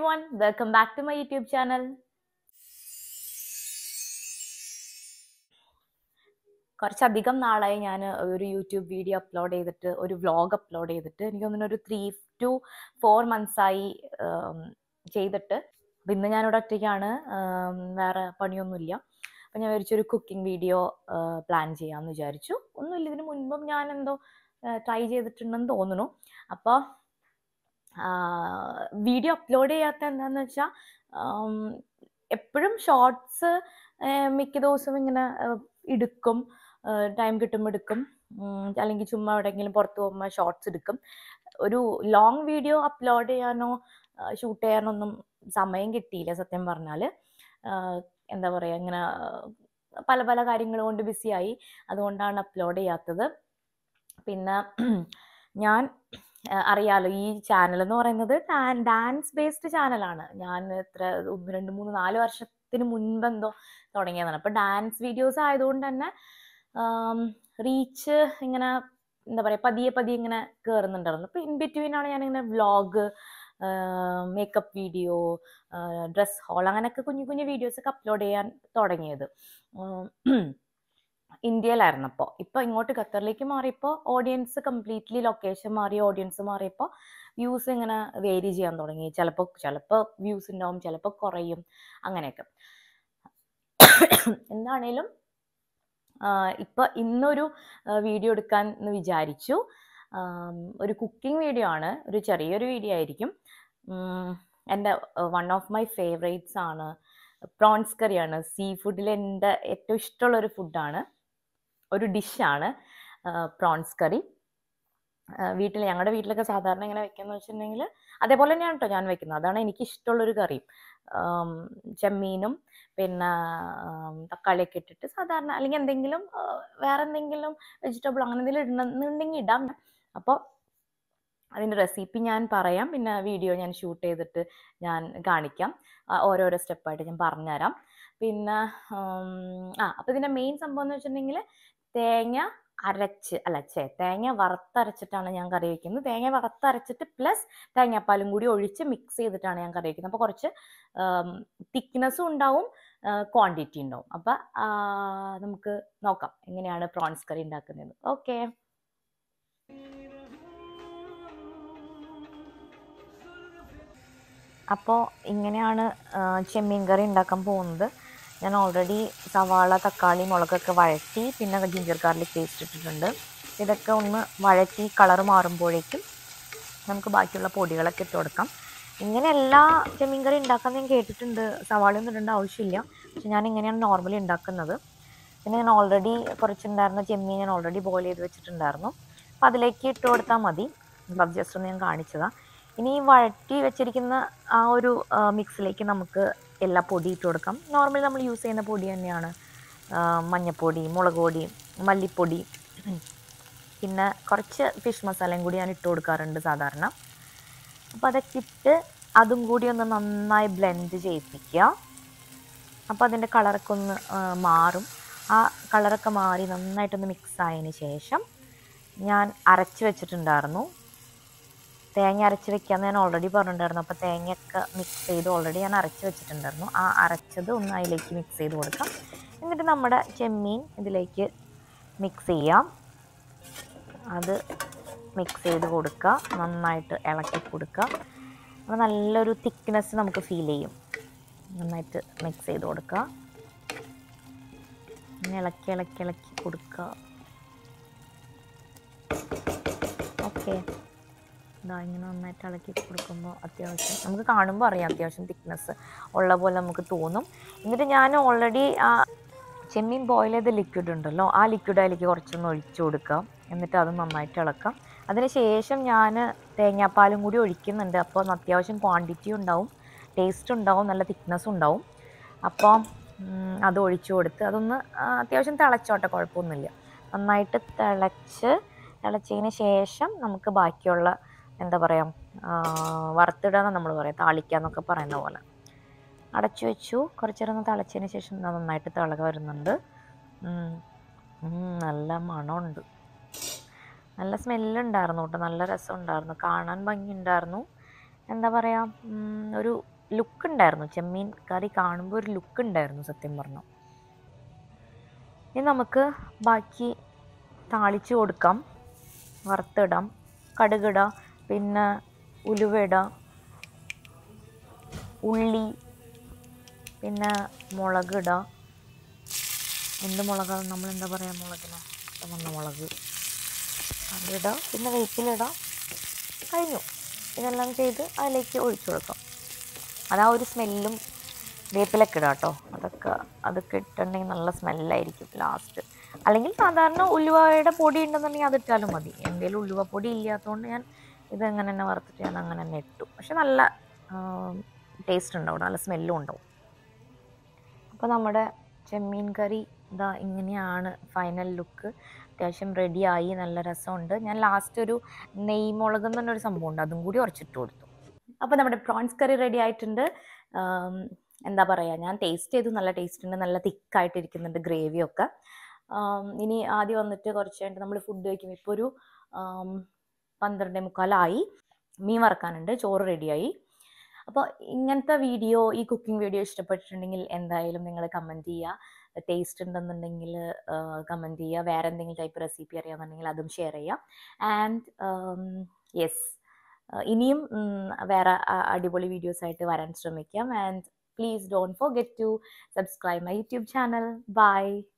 everyone, welcome back to my YouTube channel. കുറച്ചധികം നാളായി ഞാൻ ഒരു യൂട്യൂബ് വീഡിയോ അപ്ലോഡ് ചെയ്തിട്ട് ഒരു വ്ളോഗ് അപ്ലോഡ് ചെയ്തിട്ട് എനിക്ക് തോന്നുന്നു ഒരു ത്രീ ടു ഫോർ മന്ത്സായി ചെയ്തിട്ട് അപ്പം ഇന്ന് ഞാനിവിടെ ഒറ്റയ്ക്കാണ് ഉം, വേറെ പണിയൊന്നുമില്ല അപ്പം ഞാൻ വിചാരിച്ചു ഒരു കുക്കിംഗ് വീഡിയോ പ്ലാൻ ചെയ്യാമെന്ന് വിചാരിച്ചു ഒന്നുമില്ല ഇതിന് മുൻപും ഞാൻ എന്തോ ട്രൈ ചെയ്തിട്ടുണ്ടെന്ന് തോന്നുന്നു അപ്പോൾ വീഡിയോ അപ്ലോഡ് ചെയ്യാത്ത എന്താണെന്ന് വെച്ചാൽ എപ്പോഴും ഷോർട്സ് മിക്ക ദിവസവും ഇങ്ങനെ ആ, എടുക്കും ടൈം കിട്ടുമ്പോൾ എടുക്കും ഉം, അല്ലെങ്കിൽ ചുമ്മാ എവിടെയെങ്കിലും പുറത്ത് പോകുമ്പോൾ ഷോർട്സ് എടുക്കും ഒരു ലോങ് വീഡിയോ അപ്ലോഡ് ചെയ്യാനോ ഷൂട്ട് ചെയ്യാനോ ഒന്നും സമയം കിട്ടിയില്ല സത്യം പറഞ്ഞാൽ എന്താ പറയുക ഇങ്ങനെ ആ, പല പല കാര്യങ്ങൾ കൊണ്ട് ബിസിയായി അതുകൊണ്ടാണ് അപ്ലോഡ് ചെയ്യാത്തത് പിന്നെ ഞാൻ ആ, അറിയാലോ ഈ ചാനൽ എന്ന് പറയുന്നത് ഡാൻസ് ബേസ്ഡ് ചാനലാണ് ഞാൻ എത്ര ഒന്ന് രണ്ട് മൂന്ന് നാല് വർഷത്തിന് മുൻപ് എന്തോ തുടങ്ങിയതാണ് അപ്പോൾ ഡാൻസ് വീഡിയോസ് ആയതുകൊണ്ട് തന്നെ റീച്ച് ഇങ്ങനെ എന്താ പറയുക പതിയെ പതിയെ ഇങ്ങനെ കയറുന്നുണ്ടായിരുന്നു അപ്പോൾ ഇൻ ബിറ്റ്വീൻ ആണ് ഞാനിങ്ങനെ vlog makeup video dress haul അങ്ങനെയൊക്കെ കുഞ്ഞു കുഞ്ഞു വീഡിയോസൊക്കെ അപ്ലോഡ് ചെയ്യാൻ തുടങ്ങിയത് ഉം. ഇന്ത്യയിലായിരുന്നപ്പോൾ ഇപ്പോൾ ഇങ്ങോട്ട് ഖത്തറിലേക്ക് മാറിയപ്പോൾ ഓഡിയൻസ് കംപ്ലീറ്റ്ലി ലൊക്കേഷൻ മാറി ഓഡിയൻസ് മാറിയപ്പോൾ വ്യൂസ് ഇങ്ങനെ വേരി ചെയ്യാൻ തുടങ്ങി ചിലപ്പോൾ ചിലപ്പോൾ വ്യൂസ് ഉണ്ടാവും ചിലപ്പോൾ കുറയും അങ്ങനെയൊക്കെ എന്താണേലും ഇപ്പോൾ ഇന്നൊരു വീഡിയോ എടുക്കാൻ എന്ന് വിചാരിച്ചു ആം, ഒരു കുക്കിംഗ് വീഡിയോ ആണ് ഒരു ചെറിയൊരു വീഡിയോ ആയിരിക്കും ഉം, എൻ്റെ വൺ ഓഫ് മൈ ഫേവറേറ്റ്സ് ആണ് പ്രോൺസ് കറിയാണ് സീ ഫുഡിൽ എൻ്റെ ഏറ്റവും ഇഷ്ടമുള്ള ഒരു ഫുഡാണ് ഒരു ഡിഷാണ് പ്രോൺസ് കറി വീട്ടിൽ ഞങ്ങളുടെ വീട്ടിലൊക്കെ സാധാരണ എങ്ങനെ വെക്കാന്ന് വെച്ചിട്ടുണ്ടെങ്കിൽ അതേപോലെ തന്നെയാണ് കേട്ടോ ഞാൻ വെക്കുന്നത് അതാണ് എനിക്ക് ഇഷ്ടമുള്ളൊരു കറി ആം, ചെമ്മീനും പിന്നെ ആം, തക്കാളിയൊക്കെ ഇട്ടിട്ട് സാധാരണ അല്ലെങ്കിൽ എന്തെങ്കിലും ആ, വേറെ എന്തെങ്കിലും വെജിറ്റബിൾ അങ്ങനെ എന്തെങ്കിലും ഇടണമെന്നുണ്ടെങ്കിൽ ഇടാം അപ്പോൾ അതിൻ്റെ റെസിപ്പി ഞാൻ പറയാം പിന്നെ വീഡിയോ ഞാൻ ഷൂട്ട് ചെയ്തിട്ട് ഞാൻ കാണിക്കാം ആ, ഓരോരോ സ്റ്റെപ്പായിട്ട് ഞാൻ പറഞ്ഞുതരാം പിന്നെ ഉം, ആ അപ്പോൾ ഇതിൻ്റെ മെയിൻ സംഭവം എന്ന് വെച്ചിട്ടുണ്ടെങ്കിൽ തേങ്ങ അരച്ച് അല്ല ചേ തേങ്ങ വറുത്തരച്ചിട്ടാണ് ഞാൻ കറി വയ്ക്കുന്നത് തേങ്ങ വറുത്തരച്ചിട്ട് പ്ലസ് തേങ്ങാപ്പാലും കൂടി ഒഴിച്ച് മിക്സ് ചെയ്തിട്ടാണ് ഞാൻ കറി വയ്ക്കുന്നത് അപ്പോൾ കുറച്ച് തിക്നെസ്സും ഉണ്ടാവും ക്വാണ്ടിറ്റി ഉണ്ടാവും അപ്പോൾ നമുക്ക് നോക്കാം എങ്ങനെയാണ് പ്രോൺസ് കറി ഉണ്ടാക്കുന്നത് ഓക്കെ അപ്പോൾ ഇങ്ങനെയാണ് ആ, ചെമ്മീൻ കറി ഉണ്ടാക്കാൻ പോകുന്നത് ഞാൻ ഓൾറെഡി സവാള തക്കാളി മുളകൊക്കെ വഴറ്റി പിന്നെ ജിഞ്ചർ ഗാർലിക് പേസ്റ്റ് ഇട്ടിട്ടുണ്ട് ഇതൊക്കെ ഒന്ന് വഴറ്റി കളർ മാറുമ്പോഴേക്കും നമുക്ക് ബാക്കിയുള്ള പൊടികളൊക്കെ ഇട്ട് കൊടുക്കാം ഇങ്ങനെ എല്ലാ ചെമ്മീൻ കറി ഉണ്ടാക്കാൻ ഞാൻ കേട്ടിട്ടുണ്ട് സവാള ഒന്നും ഇടേണ്ട ആവശ്യമില്ല പക്ഷെ ഞാൻ ഇങ്ങനെയാണ് നോർമലി ഉണ്ടാക്കുന്നത് പിന്നെ ഞാൻ ഓൾറെഡി കുറച്ചുണ്ടായിരുന്ന ചെമ്മീൻ ഞാൻ ഓൾറെഡി ബോയിൽ ചെയ്ത് വെച്ചിട്ടുണ്ടായിരുന്നു അപ്പോൾ അതിലേക്ക് ഇട്ട് കൊടുത്താൽ മതി അപ്പോൾ അത് ജസ്റ്റ് ഒന്ന് ഞാൻ കാണിച്ചതാണ് ഇനി ഈ വഴറ്റി വെച്ചിരിക്കുന്ന ആ ഒരു ആ, മിക്സിലേക്ക് നമുക്ക് എല്ലാ പൊടി ഇട്ട് കൊടുക്കാം നോർമലി നമ്മൾ യൂസ് ചെയ്യുന്ന പൊടി തന്നെയാണ് ആ, മഞ്ഞൾപ്പൊടി മുളക് പൊടി മല്ലിപ്പൊടി പിന്നെ കുറച്ച് ഫിഷ് മസാലയും കൂടി ഞാൻ ഇട്ട് കൊടുക്കാറുണ്ട് സാധാരണ അപ്പോൾ അതൊക്കെ ഇട്ട് അതും കൂടി ഒന്ന് നന്നായി ബ്ലെൻഡ് ചെയ്യിപ്പിക്കുക അപ്പോൾ അതിൻ്റെ കളറൊക്കെ ഒന്ന് ആ, മാറും ആ കളറൊക്കെ മാറി നന്നായിട്ടൊന്ന് മിക്സ് ആയതിന് ശേഷം ഞാൻ അരച്ച് വെച്ചിട്ടുണ്ടായിരുന്നു തേങ്ങ അരച്ച് വെക്കാമെന്ന് ഞാൻ ഓൾറെഡി പറഞ്ഞിട്ടുണ്ടായിരുന്നു അപ്പോൾ തേങ്ങയൊക്കെ മിക്സ് ചെയ്ത് ഓൾറെഡി ഞാൻ അരച്ച് വെച്ചിട്ടുണ്ടായിരുന്നു ആ അരച്ചത് ഒന്ന് അതിലേക്ക് മിക്സ് ചെയ്ത് കൊടുക്കാം എന്നിട്ട് നമ്മുടെ ചെമ്മീൻ ഇതിലേക്ക് മിക്സ് ചെയ്യാം അത് മിക്സ് ചെയ്ത് കൊടുക്കുക നന്നായിട്ട് ഇളക്കി കൊടുക്കുക അപ്പോൾ നല്ലൊരു തിക്നെസ് നമുക്ക് ഫീൽ ചെയ്യും നന്നായിട്ട് മിക്സ് ചെയ്ത് കൊടുക്കുക ഇങ്ങനെ ഇളക്കി ഇളക്കി ഇളക്കി കൊടുക്കുക ഓക്കെ ഇതാ ഇങ്ങനെ നന്നായിട്ട് ഇളക്കി കൊടുക്കുമ്പോൾ അത്യാവശ്യം നമുക്ക് കാണുമ്പോൾ അറിയാം അത്യാവശ്യം തിക്നെസ് ഉള്ള പോലെ നമുക്ക് തോന്നും എന്നിട്ട് ഞാൻ ഓൾറെഡി ആ ചെമ്മീൻ ബോയിൽ ചെയ്ത ലിക്വിഡ് ഉണ്ടല്ലോ ആ ലിക്വിഡ് അതിലേക്ക് കുറച്ചൊന്ന് ഒഴിച്ചു കൊടുക്കാം എന്നിട്ട് അത് നന്നായിട്ട് ഇളക്കാം അതിന് ശേഷം ഞാൻ തേങ്ങാപ്പാലും കൂടി ഒഴിക്കുന്നുണ്ട് അപ്പോൾ ഒന്ന് അത്യാവശ്യം ക്വാണ്ടിറ്റി ഉണ്ടാവും ടേസ്റ്റ് ഉണ്ടാവും നല്ല തിക്നെസ്സും ഉണ്ടാവും അപ്പോൾ ഉം, അത് ഒഴിച്ചു കൊടുത്ത് അതൊന്ന് ആ, അത്യാവശ്യം തിളച്ചോട്ടെ കുഴപ്പമൊന്നുമില്ല നന്നായിട്ട് തിളച്ച് തിളച്ചതിന് ശേഷം നമുക്ക് ബാക്കിയുള്ള എന്താ പറയുക വറുത്തിടുക നമ്മൾ പറയാം താളിക്കുക എന്നൊക്കെ പറയുന്ന പോലെ അടച്ചു വെച്ചു കുറച്ച് നേരം ഒന്ന് തിളച്ചതിന് ശേഷം ദാ നന്നായിട്ട് തിളക വരുന്നുണ്ട് ഉം. ഉം, നല്ല മണമുണ്ട് നല്ല സ്മെല്ലുണ്ടായിരുന്നു കേട്ടോ നല്ല രസമുണ്ടായിരുന്നു കാണാൻ ഭംഗിയുണ്ടായിരുന്നു എന്താ പറയുക ഒരു ലുക്ക് ഉണ്ടായിരുന്നു ചെമ്മീൻ കറി കാണുമ്പോൾ ഒരു ലുക്ക് ഉണ്ടായിരുന്നു സത്യം പറഞ്ഞു ഇനി നമുക്ക് ബാക്കി താളിച്ച് കൊടുക്കാം വറുത്തിടാം കടുകിടാം പിന്നെ ഉലുവയിടാം ഉള്ളി പിന്നെ മുളക് ഇടാം എന്ത് മുളകാണ് നമ്മൾ എന്താ പറയുക മുളകിന് ചുവന്ന മുളക് അതിടാം പിന്നെ വേപ്പിലിടാം കഴിഞ്ഞു ഇതെല്ലാം ചെയ്ത് അതിലേക്ക് ഒഴിച്ചു കൊടുക്കാം അതാ ഒരു സ്മെല്ലും വേപ്പിലൊക്കെ ഇടാം കേട്ടോ അതൊക്കെ അതൊക്കെ ഇട്ടിട്ടുണ്ടെങ്കിൽ നല്ല സ്മെല്ലായിരിക്കും ലാസ്റ്റ് അല്ലെങ്കിൽ സാധാരണ ഉലുവയുടെ പൊടി ഉണ്ടെന്നുണ്ടെങ്കിൽ അതിട്ടാലും മതി എൻ്റെ ഉലുവ പൊടി ഇല്ലാത്തതുകൊണ്ട് ഞാൻ ഇതങ്ങനെ തന്നെ വറുത്തിട്ട് ഞാൻ അങ്ങനെ തന്നെ ഇട്ടു പക്ഷെ നല്ല ടേസ്റ്റ് ഉണ്ടാവും നല്ല സ്മെല്ലും ഉണ്ടാവും അപ്പോൾ നമ്മുടെ ചെമ്മീൻ കറി ഇതാ ഇങ്ങനെയാണ് ഫൈനൽ ലുക്ക് അത്യാവശ്യം റെഡിയായി നല്ല രസമുണ്ട് ഞാൻ ലാസ്റ്റ് ഒരു നെയ് മുളക് എന്ന് പറഞ്ഞൊരു സംഭവം ഉണ്ട് അതും കൂടി ഉറച്ചിട്ട് കൊടുത്തു അപ്പോൾ നമ്മുടെ പ്രോൺസ് കറി റെഡി ആയിട്ടുണ്ട് ആം, എന്താ പറയുക ഞാൻ ടേസ്റ്റ് ചെയ്തു നല്ല ടേസ്റ്റ് ഉണ്ട് നല്ല തിക്കായിട്ടിരിക്കുന്നുണ്ട് ഗ്രേവിയൊക്കെ ഇനി ആദ്യം വന്നിട്ട് കുറച്ച് കഴിഞ്ഞിട്ട് നമ്മൾ ഫുഡ് കഴിക്കും ഇപ്പോൾ ഒരു ആം, പന്ത്രണ്ടേ മുക്കാലായി മീൻ വറക്കാനുണ്ട് ചോറ് റെഡിയായി അപ്പോൾ ഇങ്ങനത്തെ വീഡിയോ ഈ കുക്കിംഗ് വീഡിയോ ഇഷ്ടപ്പെട്ടിട്ടുണ്ടെങ്കിൽ എന്തായാലും നിങ്ങൾ കമൻറ്റ് ചെയ്യുക ടേസ്റ്റ് ഉണ്ടെന്നുണ്ടെങ്കിൽ കമൻറ്റ് ചെയ്യുക വേറെ എന്തെങ്കിലും ടൈപ്പ് റെസിപ്പി അറിയാമെന്നുണ്ടെങ്കിൽ അതും ഷെയർ ചെയ്യാം ആൻഡ് യെസ് ഇനിയും ഉം, വേറെ അ- അടിപൊളി വീഡിയോസ് ആയിട്ട് വരാൻ ശ്രമിക്കാം and please don't forget to subscribe my YouTube channel by